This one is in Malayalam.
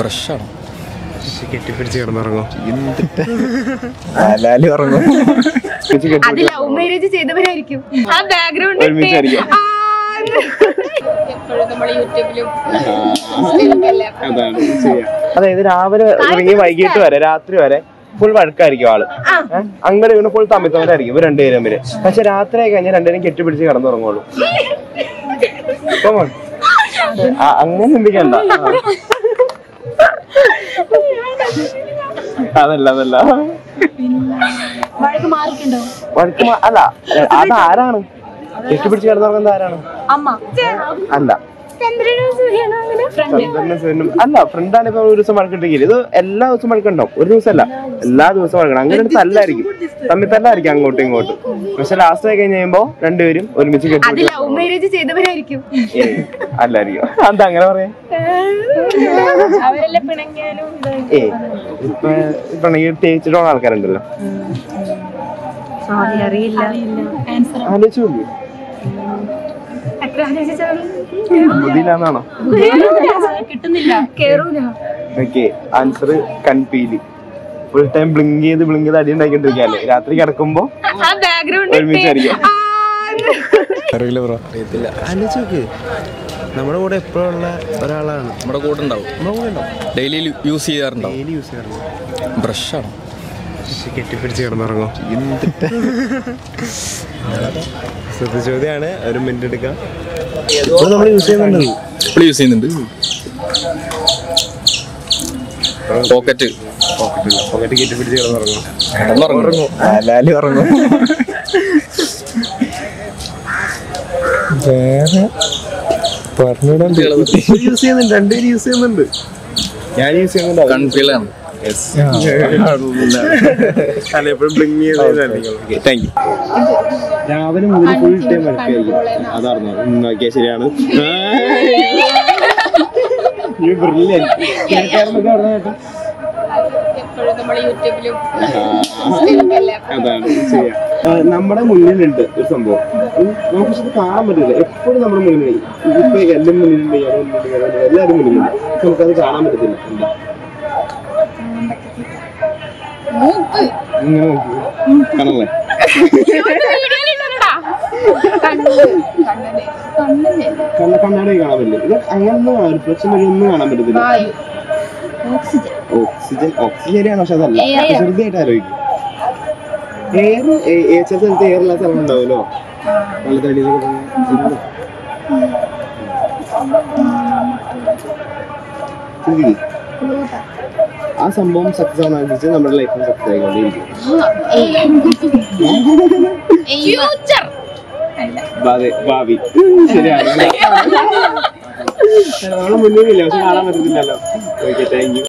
ബ്രഷാണോ കെട്ടിപ്പിടിച്ച് കിടന്നുറങ്ങും ആലാലി ഉറങ്ങും അത് ലവ് മാരേജ് ചെയ്തവരായിരിക്കും ആ ബാക്ക്ഗ്രൗണ്ട് ഒരുമിച്ചായിരിക്കും. എപ്പോഴും നമ്മൾ യൂട്യൂബിലും ഇൻസ്റ്റയിലൊക്കെ അതാണ് ചെയ്യാം അതായത് രാവിലെ തുടങ്ങി വൈകിട്ട് വരെ രാത്രി വരെ ഫുൾ വഴക്കായിരിക്കും ആള് ഏഹ്? അങ്ങനെ ഇങ്ങനെ ഫുൾ തമ്മിത്തവരായിരിക്കും ഇവർ രണ്ടുപേരും തമ്മില് പക്ഷെ രാത്രി ആയി കഴിഞ്ഞാൽ രണ്ടുപേരും കെട്ടിപ്പിടിച്ച് കിടന്നുറങ്ങുള്ളൂ Come on. ആ, അങ്ങനെ ചിന്തിക്കണ്ട ആ. അതല്ല അതല്ല വഴക്ക് മാറിയിട്ടുണ്ടോ വഴക്ക് മാ- അല്ല അതാരാണ് കെട്ടിപ്പിടിച്ച് കിടന്നുറങ്ങുന്നത് ആരാണ് അമ്മ അല്ല ചന്ദ്രനും സൂര്യനും അങ്ങനെ ഫ്രണ്ട് ചന്ദ്രനും സൂര്യനും അല്ല ഫ്രണ്ടാണ് ഇപ്പൊ ഒരു ദിവസം വഴക്കിട്ടിരിക്കില്ല ഇത് എല്ലാ ദിവസവും വഴക്കുണ്ടാവും ഒരു ദിവസം അല്ല എല്ലാ ദിവസവും വഴക്കണം അങ്ങനെ ഒരു തല്ലായിരിക്കും തമ്മിൽ തല്ലായിരിക്കും അങ്ങോട്ടും ഇങ്ങോട്ടും പക്ഷെ ലാസ്റ്റ് ആയി കഴിഞ്ഞ് കഴിയുമ്പോ രണ്ടുപേരും ഒരുമിച്ച് അത് കെട്ടി ലവ് മാരേജ് ചെയ്തവരായിരിക്കും അല്ലായിരിക്കും എന്താ അങ്ങനെ പറയാ അവരെല്ലാം പിണങ്ങിയാലും ഏ ഇപ്പൊ പിണങ്ങി തേച്ചിട്ടുള്ള ആൾക്കാരുണ്ടല്ലോ അറിയില്ല ആലോചിച്ച് നോക്കി ബുദ്ധിയില്ലാന്നാണോ കിട്ടുന്നില്ല കേറൂല ഓക്കെ ആൻസർ കൺപീലി ഫുൾ ടൈം ബ്ലിങ്ക് ചെയ്ത് ബ്ലിങ്ക് ചെയ്ത് അടി ഉണ്ടാക്കിക്കൊണ്ടിരിക്കാല്ലേ രാത്രി കിടക്കുമ്പോ ആ ബാക്ക്ഗ്രൗണ്ട് ഒരുമിച്ചായിരിക്കും അറിയില്ല ബ്രോ അറിയത്തില്ല ആലോചിച്ച് നോക്ക് നമ്മുടെ കൂടെ എപ്പോഴുള്ള ഒരാളാണ് നമ്മുടെ കൂടെ ഉണ്ടാവും നമ്മുടെ കൂടെ ഉണ്ടാവും ഡെയിലി യൂസ് ചെയ്യാറുണ്ടാവും ഡെയിലി യൂസ് ചെയ്യാറുണ്ട് ബ്രഷാണോ കെട്ടിപ്പിടിച്ച് കിടന്നുറങ്ങും ശ്രദ്ധ ചോദ്യമാണ് ഒരു മിനിറ്റ് എടുക്കാം ഇപ്പോൾ നമ്മൾ യൂസ് ചെയ്യുന്നുണ്ട് ഇപ്പോൾ യൂസ് ചെയ്യുന്നുണ്ട് പോക്കറ്റ് പോക്കറ്റ് കെട്ടിപ്പിടിച്ച് കിടന്നുറങ്ങും കിടന്നുറങ്ങും ആലാലി ഉറങ്ങും വേറെ പറഞ്ഞിടണ്ട് യൂസ് ചെയ്യുന്നുണ്ട് രണ്ടുപേരും യൂസ് ചെയ്യുന്നുണ്ട് ഞാൻ യൂസ് ചെയ്യുന്നുണ്ട് അവൻ കൺഫീലാണ് അല്ല എപ്പോഴും ബ്ലിങ് ചെയ്ത് താങ്ക് യു രാവിലെ മുതൽ ഫുൾ ടൈം വഴക്കായിരിക്കും അതറിഞ്ഞോ നോക്കിയാ ശരിയാണ് എപ്പോഴും നമ്മൾ യൂട്യൂബിലും ഇൻസ്റ്റയിലൊക്കെ അല്ലേ അതാണ് ശരിയാ നമ്മുടെ മുന്നിലുണ്ട് ഒരു സംഭവം ഉം, നമുക്ക് പക്ഷെ ഇത് കാണാൻ പറ്റില്ല എപ്പോഴും നമ്മുടെ മുന്നിലുണ്ട് ഇപ്പൊ എല്ലാം മുന്നിലുണ്ട് ഇയാളും മുന്നിലുണ്ട് ഇയാളും മുന്നിലുണ്ട്, എല്ലാവരും മുന്നിലുണ്ട് പക്ഷെ നമുക്കത് കാണാൻ പറ്റത്തില്ല എന്താ മൂക്ക് ഇങ്ങനെ നോക്കി കാണല്ലേ കണ്ണ് കണ്ണനെ കണ്ണനെ കണ്ണ കണ്ണാടി കാണാൻ പറ്റില്ല ഇത് അങ്ങനൊന്നും റിഫ്ലക്ഷൻ വഴി ഒന്നും കാണാൻ പറ്റത്തില്ല വായു ഓക്സിജൻ ഓക്സിജൻ ഓക്സിജൻ ശരിയാണ് പക്ഷെ അതല്ല Air. ചെറുതായിട്ട് ആലോചിക്കും എയർ ചില സ്ഥലത്ത് എയർ ഇല്ലാത്ത സ്ഥലം ഉണ്ടാവുമല്ലോ വെള്ളത്തടിയിലൊക്കെ പോകുന്ന- ചിന്തിക്ക്. ആ സംഭവം സക്സസ് ആവുന്നതനുസരിച്ച് നമ്മുടെ ലൈഫിൽ സക്സസ് ആയിക്കൊണ്ടേയിരിക്കും ഫ്യൂച്ചർ അതെ ഭാവി ശരിയാണ് നമ്മളെ മുന്നിലില്ല പക്ഷെ കാണാൻ പറ്റത്തില്ലല്ലോ ഓക്കെ താങ്ക് യു